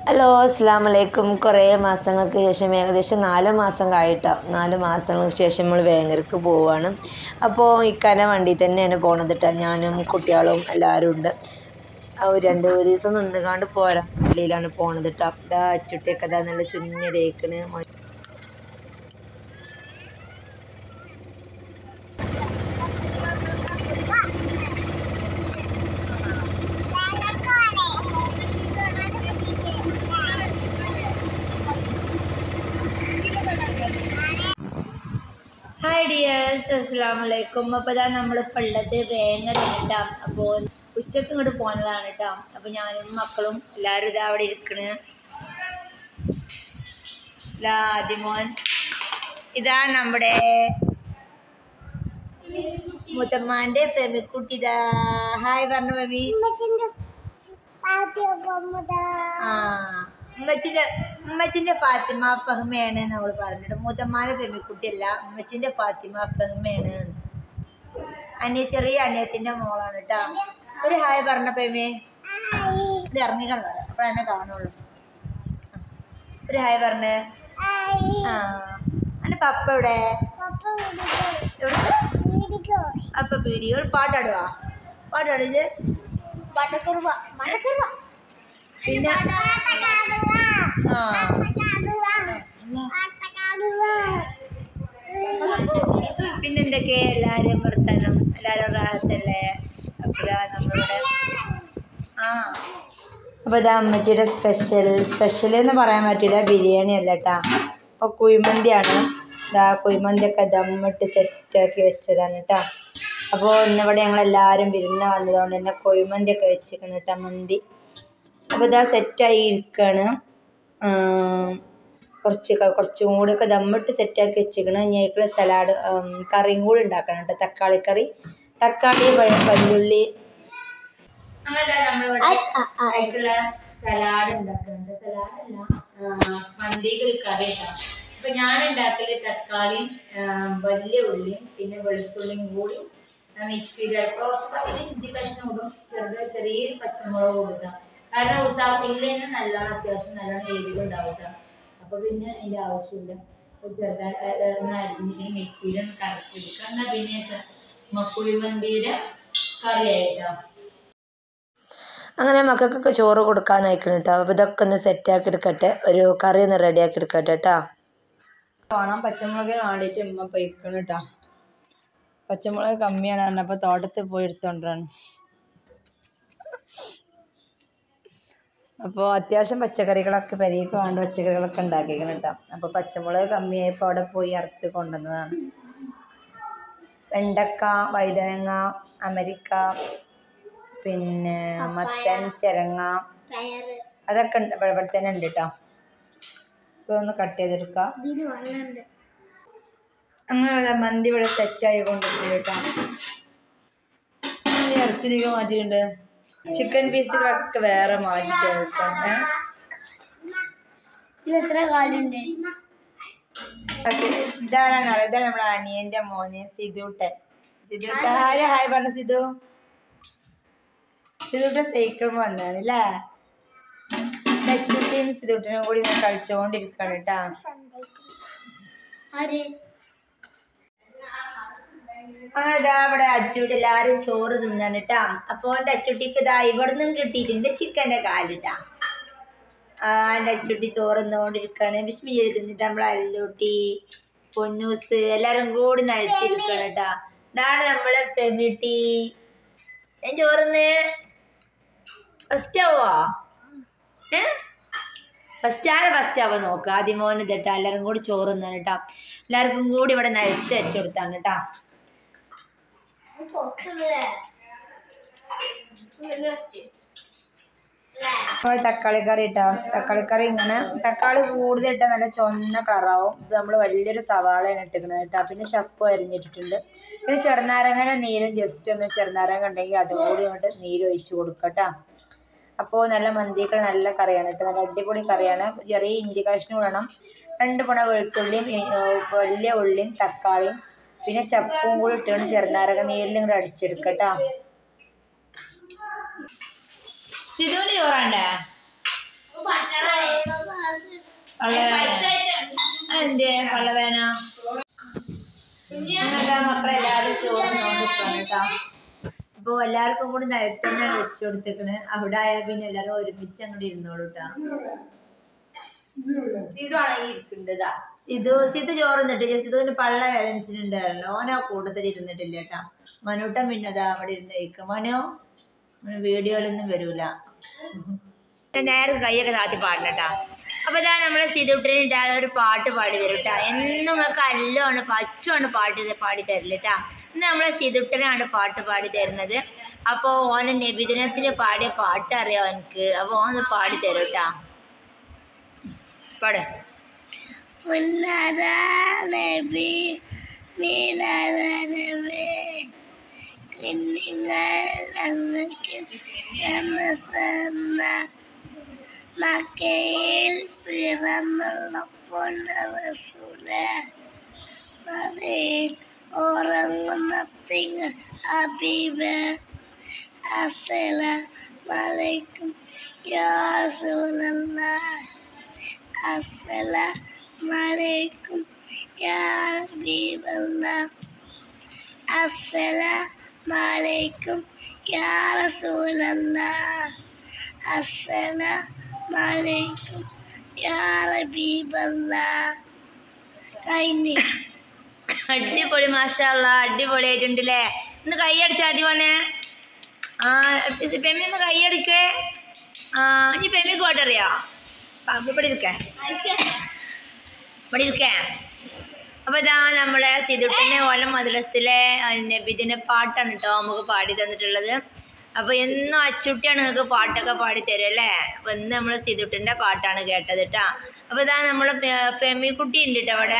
Hello അസ്സാം വലൈക്കും കുറേ മാസങ്ങൾക്ക് ശേഷം ഏകദേശം നാല് മാസം കഴിഞ്ഞിട്ടോ നാല് മാസങ്ങൾക്ക് ശേഷം നമ്മൾ വേങ്ങരക്ക് പോവുകയാണ് അപ്പോൾ ഇക്കാന വണ്ടി തന്നെയാണ് പോണത് കേട്ടോ ഞാനും കുട്ടികളും എല്ലാവരും ഉണ്ട് ആ ഒരു രണ്ട് ഒരു ദിവസം നിന്നുകാണ്ട് പോരാ പള്ളിയിലാണ് പോണത് കേട്ടോ ഇതാ അച്ചുട്ടിയൊക്കെ ഇതാ നല്ല ശുന്യരേക്കണ് ഹായ് ഡിയേഴ്സ് അസ്സാം വലൈക്കും അപ്പോൾ ഇതാ നമ്മളിപ്പോൾ ഉള്ളത് വേങ്ങര കേട്ടോ അപ്പോൾ ഉച്ചക്ക് ഇങ്ങോട്ട് പോകുന്നതാണ് കേട്ടോ അപ്പോൾ ഞാനും മക്കളും എല്ലാവരും ഇതാ അവിടെ ഇരിക്കണ് ഇതാ ആദിമോൻ ഇതാ നമ്മുടെ മുത്തമ്മാൻ്റെ ഫെമിക്കുട്ടി ഇതാ ഹായ് പറഞ്ഞു ബേബി ആ ഉമ്മച്ചിന്റെ ഉമ്മച്ചിന്റെ ഫാത്തിമ ഫഹ്മയാണ് നമ്മൾ പറഞ്ഞിട്ട് മൂത്തമ്മാന്റെ പെമ്മിക്കുട്ടിയല്ല ഉമ്മച്ചിന്റെ ഫാത്തിമ ഫഹ്മയാണ് അനിയ ചെറിയ അനിയത്തിന്റെ മോളാണ് കേട്ടോ ഒരു ഹായ് പറഞ്ഞ പെമ്മേ ഇത് ഇറങ്ങിക്കണം അപ്പോൾ എന്നെ കാണുള്ളൂ ആ. ഒരു ഹായ് പറഞ്ഞേ ആ എൻ്റെ പപ്പ എവിടെ എവിടെ അപ്പ പീടി ഒരു പാട്ടാടുവാ പാട്ടാടിച്ച് പിന്നെ ആ പിന്നെന്തൊക്കെ എല്ലാരും വർത്തനം എല്ലാരും റാഹത്തല്ലേ അപ്പൊ ഇതാ നമ്മളിവിടെ ആ അപ്പോൾ ഇതാ അമ്മച്ചിയുടെ സ്പെഷ്യൽ സ്പെഷ്യൽ എന്ന് പറയാൻ പറ്റില്ല ബിരിയാണി അല്ല കേട്ടാ അപ്പോൾ കുഴിമന്തിയാണ് ഇതാ കുഴിമന്തിയൊക്കെ ദമ്മിട്ട് സെറ്റാക്കി വെച്ചതാണ് കേട്ടോ അപ്പോൾ ഇന്നിവിടെ ഞങ്ങളെല്ലാവരും വിരുന്ന് വന്നതുകൊണ്ട് തന്നെ കുഴിമന്തിയൊക്കെ വെച്ചിരിക്കണം കേട്ടോ മന്തി അപ്പോൾ ഇതാ സെറ്റായി ഇരിക്കുകയാണ് കുറച്ച് ക- കുറച്ചും കൂടി ഒക്കെ ദമ്മിട്ട് സെറ്റാക്കി വെച്ചിരിക്കണം ഞേക്കുള്ള സലാഡ് കറിയും കൂടി ഉണ്ടാക്കണം കേട്ടോ തക്കാളി കറി തക്കാളി വ- വല്ലുള്ളി നമ്മളിവിടെ സലാഡ് ഉണ്ടാക്കുന്നുണ്ട് സലാഡല്ല മന്തികൾ കറി ഉണ്ടാവും അപ്പൊ ഞാൻ ഉണ്ടാക്കല് തക്കാളിയും ആ, വലിയ ഉള്ളിയും പിന്നെ വെളുത്തുള്ളിയും കൂടി മിക്സിയിൽ കുറച്ച് പിന്നെ ഇഞ്ചി കഷ്ണം ഇടും ചെറുത് ചെറിയൊരു പച്ചമുളക് കൊടുക്കാം കാരണം ഉസാ ഉള്ളി തന്നെ നല്ലോണം അത്യാവശ്യം നല്ലോണം എരിവുണ്ടാവും കേട്ടോ അപ്പൊ പിന്നെ അതിന്റെ ആവശ്യമില്ല അപ്പൊ ചെറുതായിട്ട് അരിഞ്ഞിട്ട് മിക്സിയിൽ കറക്കി എടുക്കുക എന്നാ പിന്നെ സ- മക്കുഴി മന്തിയുടെ കറി ആയിട്ടോ അങ്ങനെ മക്കൾക്കൊക്കെ ചോറ് കൊടുക്കാനായിക്കണം കേട്ടോ അപ്പോൾ ഇതൊക്കെ ഒന്ന് സെറ്റാക്കി എടുക്കട്ടെ ഒരു കറി ഒന്ന് റെഡിയാക്കി എടുക്കട്ടെ കേട്ടോ കാണാൻ പച്ചമുളകിന് വേണ്ടിയിട്ട് ഉമ്മ പൊയ്ക്കണം കേട്ടോ പച്ചമുളക് കമ്മിയാണ് പറഞ്ഞപ്പോൾ തോട്ടത്തിൽ പോയി എടുത്തോണ്ടാണ് അപ്പോൾ അത്യാവശ്യം പച്ചക്കറികളൊക്കെ പെരിയൊക്കെ വേണ്ട പച്ചക്കറികളൊക്കെ ഉണ്ടാക്കിക്കണം കേട്ടോ അപ്പോൾ പച്ചമുളക് കമ്മിയായപ്പോൾ അവിടെ പോയി അറുത്ത് കൊണ്ടുവന്നതാണ് വെണ്ടക്ക വഴുതനങ്ങ അമരിക്ക പിന്നെ മത്തൻ ചിരങ്ങ അതൊക്കെ ഉണ്ട് ഇവിടെ ഇവിടെ തന്നെ ഉണ്ട് കേട്ടോ ഇതൊന്ന് കട്ട് ചെയ്തെടുക്കാം അങ്ങനെ ദാ മന്തി ഇവിടെ സെറ്റായി കൊണ്ടിരിക്കും കേട്ടോ ഈ ഇറച്ചിലേക്ക് മാറ്റിയിട്ടുണ്ട് ചിക്കൻ പീസുകളൊക്കെ വേറെ മാറ്റിയിട്ടുണ്ട് എത്ര കാലുണ്ട് ഇതാണ് ഇതാണ് നമ്മുടെ അനിയന്റെ മോന് സിധുട്ടൻ സിധുട്ടൻ ആര് ഹായ് പറഞ്ഞ സിധു സിധുട്ടൻ സൈക്കിൾ വന്നാണ് അല്ലേ ലച്ചുട്ടിയും സിധുട്ടനും കൂടി ഇങ്ങനെ കളിച്ചോണ്ടിരിക്കാണ് കേട്ടാ ആര് അങ്ങനെ ഇതാ ഇവിടെ അച്ചുട്ടി എല്ലാരും ചോറ് തിന്നാണ് കേട്ടാ അപ്പൊ എന്റെ അച്ചുട്ടിക്ക് ഇതാ ഇവിടുന്നും കിട്ടിയിട്ടുണ്ട് ചിക്കന്റെ കാലിട്ടാ ആ എന്റെ അച്ചുട്ടി ചോറ് തിന്നുകൊണ്ടിരിക്കാണ് വിസ്മി ചെയ്തിട്ട് നമ്മളെ അല്ലൂട്ടി പൊന്നൂസ് എല്ലാരും കൂടി നരത്തിരിക്കാണ് കേട്ടാ ഇതാണ് നമ്മളെ പെമിട്ടി ഞാൻ ചോറുന്ന് ഫസ്റ്റ് ആവോ ഏ ഫസ്റ്റ് ആരെ ഫസ്റ്റ് ആവാൻ നോക്കുക ആദ്യം മോന് ഇതട്ടാ എല്ലാവരും കൂടി ചോറ് തിന്നാണ് കേട്ടാ എല്ലാവർക്കും കൂടി ഇവിടെ നരത്തി വെച്ചു കൊടുത്താണ് കേട്ടാ നമ്മൾ തക്കാളി കറി ഇട്ടാ തക്കാളി കറി ഇങ്ങനെ തക്കാളി കൂടുതൽ ഇട്ടാൽ നല്ല ചുവന്ന കളറാവും ഇത് നമ്മൾ വലിയൊരു സവാളയാണ് ഇട്ടിരിക്കുന്നത് കേട്ടോ പിന്നെ ചപ്പ് അരിഞ്ഞിട്ടിട്ടുണ്ട് പിന്നെ ചെറുനാരങ്ങനെ നീരും ജസ്റ്റ് ഒന്ന് ചെറുനാരങ്ങ ഉണ്ടെങ്കിൽ അതും കൂടി ഇങ്ങോട്ട് നീര് ഒഴിച്ച് കൊടുക്കട്ടോ അപ്പോൾ നല്ല മന്തിയൊക്കെ നല്ല കറിയാണ് കേട്ടോ നല്ല അടിപൊളി കറിയാണ് ചെറിയ ഇഞ്ചി കഷ്ണം ഇടണം രണ്ട് പുണ വെളുത്തുള്ളിയും ഈ, ഏ, വലിയ ഉള്ളിയും തക്കാളിയും പിന്നെ ചപ്പും കൂടി ഇട്ടുകൊണ്ട് ചെറുനാരങ്ങ നീരിലും കൂടെ അടിച്ചെടുക്കട്ടോ സിധുവിന് ചോറാണ്ടേ പട്ടണ എന്തേ പള്ളവേന അങ്ങനെതാ മക്കളെല്ലാരും ചോറ് നോക്കിക്കാണ് കേട്ടോ അപ്പൊ എല്ലാവർക്കും കൂടി നിലത്തന്നെയാണ് വെച്ചു കൊടുത്തേക്കണ് അവിടെ ആയാൽ പിന്നെ എല്ലാരും ഒരുമിച്ച് അങ്ങോട്ട് ഇരുന്നോളൂ കേട്ടോ ഇതാണ് ഈ ഇരിക്കേണ്ടതാ സിധു സിധു ചോറ് നിന്നിട്ടില്ല സിധുവിന് പള്ള വേദനിച്ചിട്ടുണ്ടായിരുന്നു ഓനോ കൂട്ടത്തിൽ ഇരുന്നിട്ടില്ല കേട്ടാ മനൂട്ടൻ പിന്നെ അതാ അവിടെ ഇരുന്ന് കഴിക്കും മനോ വീഡിയോയിലൊന്നും വരൂല നേരെ കൈയൊക്കെ താത്തി പാടണട്ടാ അപ്പൊ ഇതാ നമ്മളെ സിധുട്ടിന് ഒരു പാട്ട് പാടി തരും കേട്ടാ എന്നും നിങ്ങൾക്ക് അല്ലാണ് പച്ചുമാണ് പാട്ട് ഇത് പാടി തരല് കേട്ടാ ഇന്ന് നമ്മളെ സിധുട്ടനാണ് പാട്ട് പാടി തരുന്നത് അപ്പൊ ഓന് നബിദിനത്തിന് പാടിയ പാട്ട് അറിയാം എനിക്ക് അപ്പൊ ഓന് പാടി തരും കേട്ടാ പാട് പുന്നരനബി മിലനബി കുഞ്ഞുങ്ങൾക്ക് സമസന്ന മക്കയിൽ പിറന്നുള്ള പൊന്നറസൂല മതയിൽ ഉറങ്ങുന്ന തിങ്ങ ഹബീബ് അസ്സല മലൈക്കും യാ റസൂലല്ലാഹ് അസ്സലാമലൈക്കും യാ ഹബീബല്ലാഹ് അസ്സലാമലൈക്കും യാ റസൂലല്ലാഹ് അസ്സലാമലൈക്കും യാ ഹബീബല്ലാഹ് കഴിഞ്ഞു അടിപൊളി മാഷാള്ള അടിപൊളിയായിട്ടുണ്ടല്ലേ ഒന്ന് കൈയടിച്ചാ മതി മോനെ ആ പെമ്മി ഒന്ന് കൈയടിക്കേ ആ ഇനി പെമ്മിക്ക് പാട്ടറിയോ ഇവിടെ ഇരിക്കേ ഇവിടെ ഇരിക്കേ അപ്പൊ ഇതാ നമ്മളെ സിതുട്ടിനെ ഓലം മദ്രസിലെ നബിദിന്റെ പാട്ടാണ് കേട്ടോ നമുക്ക് പാടി തന്നിട്ടുള്ളത് അപ്പൊ എന്നും അച്ചുട്ടിയാണ് നിങ്ങൾക്ക് പാട്ടൊക്കെ പാടി തരും അല്ലേ അപ്പൊ ഇന്ന് നമ്മൾ സിതുട്ടിന്റെ പാട്ടാണ് കേട്ടത് കേട്ടാ അപ്പൊ ഇതാ നമ്മളെ ഫെമിക്കുട്ടി ഉണ്ട് കേട്ടോ അവിടെ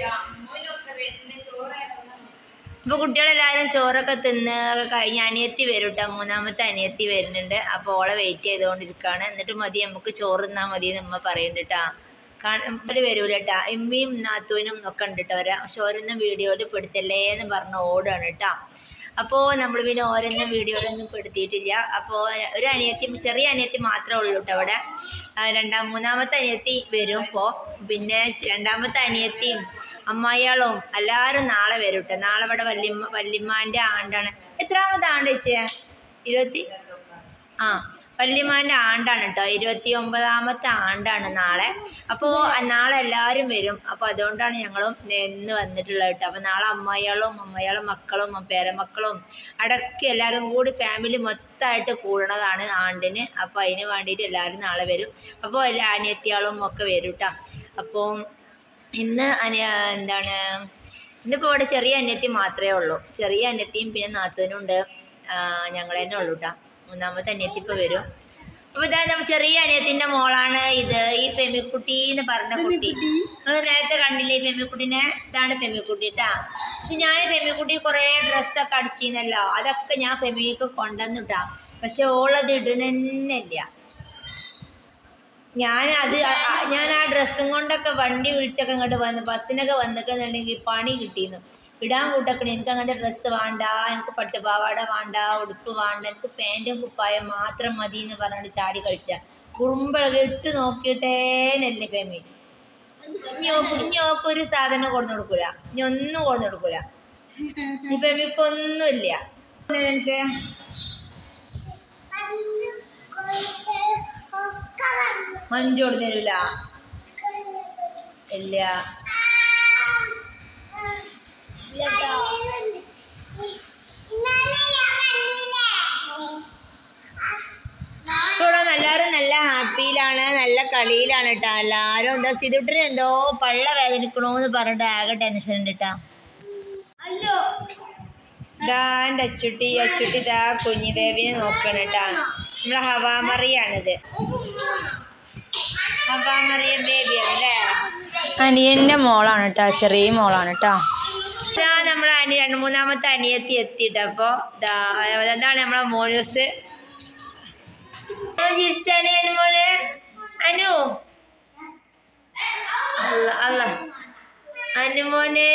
അപ്പൊ കുട്ടികളെല്ലാവരും ചോറൊക്കെ തിന്ന് ഒക്കെ കഴിഞ്ഞ് അനിയത്തി വരും കേട്ടോ മൂന്നാമത്തെ അനിയത്തി വരുന്നുണ്ട് അപ്പോൾ ഓളെ വെയിറ്റ് ചെയ്തുകൊണ്ടിരിക്കുകയാണ് എന്നിട്ട് മതി നമുക്ക് ചോറ് തിന്നാൽ മതി എന്ന് ഉമ്മ പറയുന്നുണ്ട് കേട്ടാ കാണാൻ വരൂല കേട്ടാ ഇമ്മയും നാത്തൂനും ഒക്കെ ഉണ്ട് കേട്ടോ അവരെ പക്ഷെ ഓരോന്നും വീഡിയോയിൽ പെടുത്തല്ലേ എന്ന് പറഞ്ഞ് ഓടാണ് കേട്ടാ അപ്പോൾ നമ്മൾ പിന്നെ ഓരോന്നും വീഡിയോയിലൊന്നും പെടുത്തിയിട്ടില്ല അപ്പോൾ ഒരു അനിയത്തി ചെറിയ അനിയത്തി മാത്രമേ ഉള്ളൂ കേട്ടോ അവിടെ ആ, രണ്ടാം മൂന്നാമത്തെ അനിയത്തി വരും ഇപ്പോൾ പിന്നെ രണ്ടാമത്തെ അനിയത്തിയും അമ്മായികളും എല്ലാവരും നാളെ വരും കേട്ടോ നാളെ ഇവിടെ വല്യമ്മ വല്യമ്മാൻ്റെ ആണ്ടാണ് എത്രാമത്തെ ആണ്ട് വെച്ചേ ഇരുപത്തി ആ വല്യമ്മാൻ്റെ ആണ്ടാണ് കേട്ടോ ഇരുപത്തി ഒമ്പതാമത്തെ ആണ്ടാണ് നാളെ അപ്പോൾ നാളെ എല്ലാവരും വരും അപ്പോൾ അതുകൊണ്ടാണ് ഞങ്ങളും ഇന്ന് വന്നിട്ടുള്ളത് കേട്ടോ അപ്പോൾ നാളെ അമ്മായികളും അമ്മായികളും മക്കളും പേരമക്കളും അടക്കി എല്ലാവരും കൂടി ഫാമിലി മൊത്തമായിട്ട് കൂടണതാണ് ആണ്ടിന് അപ്പോൾ അതിന് വേണ്ടിയിട്ട് എല്ലാവരും നാളെ വരും അപ്പോൾ എല്ലാ അനിയത്തിയാളും ഒക്കെ വരും കേട്ടോ അപ്പോൾ ഇന്ന് അനിയ എന്താണ് ഇന്നിപ്പോൾ ഇവിടെ ചെറിയ അന്യത്തി മാത്രമേ ഉള്ളൂ ചെറിയ അന്യത്തിയും പിന്നെ നാത്തൂനും ഉണ്ട് ഞങ്ങൾ തന്നെ ഉള്ളൂ കേട്ടോ മൂന്നാമത്തെ അന്യത്തി ഇപ്പോൾ വരും അപ്പോൾ ഇതാ നമ്മൾ ചെറിയ അനിയത്തിൻ്റെ മോളാണ് ഇത് ഈ ഫെമിക്കുട്ടി എന്ന് പറഞ്ഞ കുട്ടി നിങ്ങൾ നേരത്തെ കണ്ടില്ലേ ഈ ഫെമിക്കുട്ടിനെ ഇതാണ് ഫെമിക്കുട്ടി കേട്ടാ പക്ഷെ ഞാൻ ഫെമിക്കുട്ടി കുറേ ഡ്രസ്സൊക്കെ അടിച്ചിരുന്നല്ലോ അതൊക്കെ ഞാൻ ഫെമിക്ക് കൊണ്ടുവന്നിട്ടാ പക്ഷെ ഓളത് ഇടണെന്നില്ല ഞാൻ അത് ആ- ആ- ഞാൻ ആ ഡ്രസ്സും കൊണ്ടൊക്കെ വണ്ടി വിളിച്ചൊക്കെ ഇങ്ങോട്ട് വന്ന് ബസ്സിനൊക്കെ വന്നിട്ടുണ്ടെങ്കിൽ പണി കിട്ടിയിരുന്നു ഇടാൻ കൂട്ടക്കണേ എനിക്ക് അങ്ങനത്തെ ഡ്രസ്സ് വേണ്ട എനിക്ക് പട്ടുപാവാട വേണ്ട ഉടുപ്പ് വേണ്ട എനിക്ക് പാൻറ്റും കുപ്പായം മാത്രം മതി എന്ന് പറഞ്ഞിട്ട് ചാടി കളിച്ച കുറുമ്പഴ ഇട്ട് നോക്കിയിട്ടേ നെല്ല് ഫേമി ഇനി ഓക്ക് ഇനി ഓക്ക് ഒരു സാധനം കൊണ്ടു കൊടുക്കൂല ഇനി ഒന്നും കൊണ്ടു കൊടുക്കൂല ഈ ഫേമിക്ക് ഒന്നുമില്ല എനിക്ക് മഞ്ചു കൊടുത്തു തരൂല ഇല്ല ഇപ്പോൾ എല്ലാവരും നല്ല ഹാപ്പിയിലാണ് നല്ല കളിയിലാണ് കേട്ടോ എല്ലാവരും എന്താ സ്ഥിതിട്ടിന് എന്തോ പള്ള വേദനിക്കണോന്ന് പറഞ്ഞിട്ട് ആകെ ടെൻഷൻ ഉണ്ട് കേട്ടോ ഇതാ എൻ്റെ അച്ചുട്ടി അച്ചുട്ടി ഇതാ കുഞ്ഞു ബേബിനെ നോക്കണം കേട്ടാ നമ്മളെ ഹവാമറിയാണിത് ഹവാമറിയ ബേബിയാണ് അല്ലേ അനിയൻ്റെ മോളാണ് കേട്ടോ ചെറിയ മോളാണ് കേട്ടോ ഇതാ നമ്മളെ അനി രണ്ട് മൂന്നാമത്തെ അനിയത്തി എത്തിയിട്ട് അപ്പോൾ ഇതാ അതാണ് നമ്മളെ മോനൂസ് ചിരിച്ചാണ് അനുമോനെ അനു അല്ല അല്ല അനുമോനെ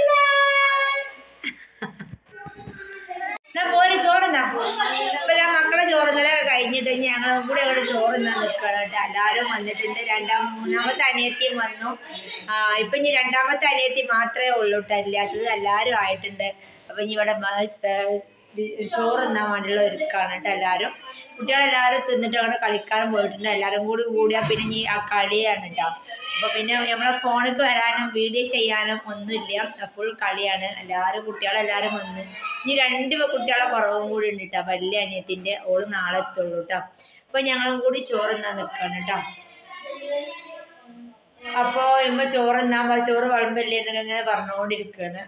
പോര് ചോറുണ്ടാ അപ്പൊ ഞാൻ മക്കളെ ചോറുന്നലൊക്കെ കഴിഞ്ഞിട്ട് ഞങ്ങളും കൂടി അവിടെ ചോറുന്നാൻ നിൽക്കണം കേട്ടോ എല്ലാവരും വന്നിട്ടുണ്ട് രണ്ടാം മൂന്നാമത്തെ അനിയത്തിയും വന്നു ആ, ഇപ്പൊ ഇനി രണ്ടാമത്തെ അനിയത്തി മാത്രമേ ഉള്ളൂ കേട്ടോ ഇല്ലാത്തത് എല്ലാവരും ആയിട്ടുണ്ട് അപ്പൊ ഇനി ഇവിടെ ബ- ഏ, ചോറ് തിന്നാൻ വേണ്ടിയുള്ള ഒരുക്കാണ് കേട്ടോ എല്ലാവരും കുട്ടികളെല്ലാവരും തിന്നിട്ട് അവിടെ കളിക്കാനും പോയിട്ടുണ്ട് എല്ലാവരും കൂടി കൂടിയാൽ പിന്നെ ഇനി ആ കളിയാണ് കേട്ടോ അപ്പോൾ പിന്നെ നമ്മളെ ഫോണിലേക്ക് വരാനും വീഡിയോ ചെയ്യാനും ഒന്നുമില്ല ഫുൾ കളിയാണ് എല്ലാവരും കുട്ടികളെല്ലാവരും വന്ന് ഇനി രണ്ട് കുട്ടികളെ കുറവും കൂടി ഉണ്ട് കേട്ടോ വലിയ അനിയത്തിൻ്റെ ഓള് നാളെ എത്തുള്ളൂ കേട്ടോ അപ്പോൾ ഞങ്ങളും കൂടി ചോറ് തിന്നാൻ നിൽക്കണം കേട്ടോ അപ്പോൾ ഇമ്മ ചോറ് തിന്നാൻ പോ- ചോറ് വിളമ്പില്ലേ എന്നൊക്കെ ഇങ്ങനെ പറഞ്ഞുകൊണ്ടിരിക്കുകയാണ്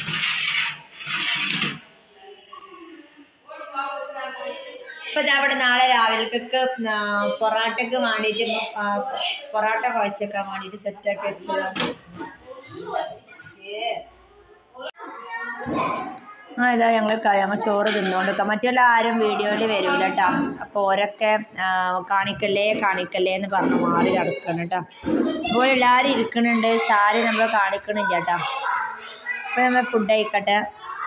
ഇപ്പൊ ദാ അവിടെ നാളെ രാവിലേക്കൊക്കെ പൊറാട്ടക്ക് വേണ്ടിയിട്ട് ആ, പൊറാട്ട കുഴച്ചേക്കാൻ വേണ്ടിയിട്ട് സെറ്റാക്കി വെച്ചതാണ് ആ ഇതാ ഞങ്ങൾ ഞങ്ങൾ ചോറ് തിന്നുകൊണ്ടിരിക്കാം മറ്റുള്ള ആരും വീഡിയോയിൽ വരൂല കേട്ടോ അപ്പോൾ ഓരൊക്കെ ആ, കാണിക്കല്ലേ കാണിക്കല്ലേ എന്ന് പറഞ്ഞ് മാറി നടക്കണം കേട്ടോ അപ്പോൾ എല്ലാവരും ഇരിക്കണുണ്ട് ഷാരി നമ്മൾ കാണിക്കണില്ല കേട്ടോ അപ്പോൾ നമ്മൾ ഫുഡ് കഴിക്കട്ടെ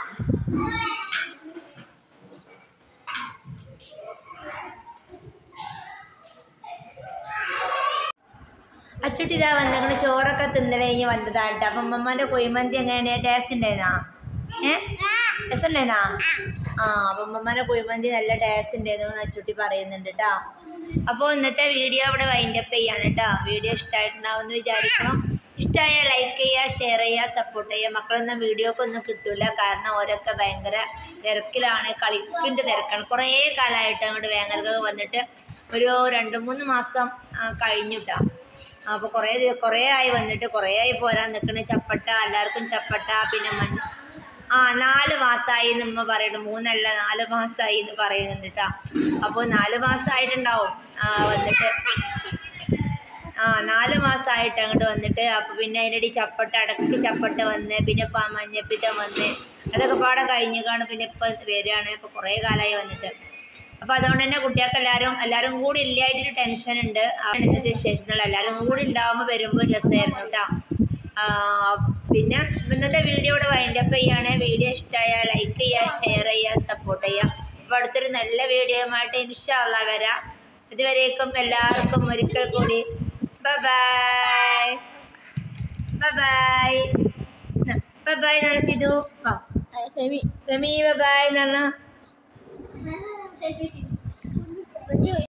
അച്ചുട്ടി ഇതാ വന്നിങ്ങനെ ചോറൊക്കെ തിന്നല് കഴിഞ്ഞ് വന്നതാട്ടോ അപ്പം അമ്മമ്മൻ്റെ കുഴിമന്തി എങ്ങനെയാ ടേസ്റ്റ് ഉണ്ടായിരുന്നാ ഏ ടേസ്റ്റ് ഉണ്ടായിരുന്നാ ആ അപ്പം അമ്മമ്മൻ്റെ കുഴിമന്തി നല്ല ടേസ്റ്റ് ഉണ്ടായിരുന്നു എന്ന് അച്ചുട്ടി പറയുന്നുണ്ട് കേട്ടോ അപ്പോൾ ഇന്നത്തെ വീഡിയോ ഇവിടെ വൈൻഡപ്പ് ചെയ്യാണ് കേട്ടോ വീഡിയോ ഇഷ്ടമായിട്ടുണ്ടാവും എന്ന് വിചാരിക്കണം ഇഷ്ടമായാൽ ലൈക്ക് ചെയ്യുക ഷെയർ ചെയ്യുക സപ്പോർട്ട് ചെയ്യുക മക്കളൊന്നും വീഡിയോക്ക് ഒന്നും കിട്ടില്ല കാരണം ഓരൊക്കെ ഭയങ്കര തിരക്കിലാണ് കളിക്കിൻ്റെ തിരക്കാണ് കുറേ കാലമായിട്ട് അങ്ങോട്ട് വേങ്ങൽക്കൊക്കെ വന്നിട്ട് ഒരു രണ്ട് മൂന്ന് മാസം ആ, കഴിഞ്ഞിട്ടാ അപ്പോൾ കുറേ ദി- കുറേ ആയി വന്നിട്ട് കുറേ ആയി പോരാൻ നിൽക്കണ ചപ്പട്ട എല്ലാവർക്കും ചപ്പട്ട പിന്നെ മഞ്ഞ ആ നാല് മാസമായി എന്ന് ഉമ്മ പറയുന്നു മൂന്നല്ല നാല് മാസമായി എന്ന് പറയുന്നുണ്ട് കേട്ടോ അപ്പോൾ നാല് മാസമായിട്ടുണ്ടാവും ആ, വന്നിട്ട് ആ നാല് മാസമായിട്ട് അങ്ങോട്ട് വന്നിട്ട് അപ്പോൾ പിന്നെ അതിൻ്റെ ചപ്പട്ട അടക്ക് ചപ്പട്ട വന്ന് പിന്നെ ഇപ്പം മഞ്ഞപ്പിത്തം വന്ന് അതൊക്കെ പാടെ കഴിഞ്ഞിട്ടാണ് പിന്നെ ഇപ്പം വരികയാണ് ഇപ്പോൾ കുറേ കാലമായി വന്നിട്ട് അപ്പോൾ അതുകൊണ്ട് തന്നെ കുട്ടികൾക്ക് എല്ലാവരും എല്ലാവരും കൂടി ഇല്ലായിട്ടൊരു ടെൻഷൻ ഉണ്ട് അതാണ് ഇന്നത്തെ വിശേഷങ്ങൾ എല്ലാവരും കൂടി ഉണ്ടാകുമ്പോൾ വരുമ്പോൾ രസമായിരുന്നു കേട്ടോ ആ, പിന്നെ ഇന്നത്തെ വീഡിയോ ഇവിടെ വൈൻഡപ്പ് ചെയ്യാണ് വീഡിയോ ഇഷ്ടമായാൽ ലൈക്ക് ചെയ്യുക ഷെയർ ചെയ്യുക സപ്പോർട്ട് ചെയ്യുക അപ്പോൾ അടുത്തൊരു നല്ല വീഡിയോയുമായിട്ട് ഇൻഷാല്ല വരാം ഇതുവരേക്കും എല്ലാവർക്കും ഒരിക്കൽ കൂടി bye bye bye bye bye എന്നാണ് സിധു ആ ഫെമി ഫെമി ബൈ ബൈ എന്നാണ് ഫെമി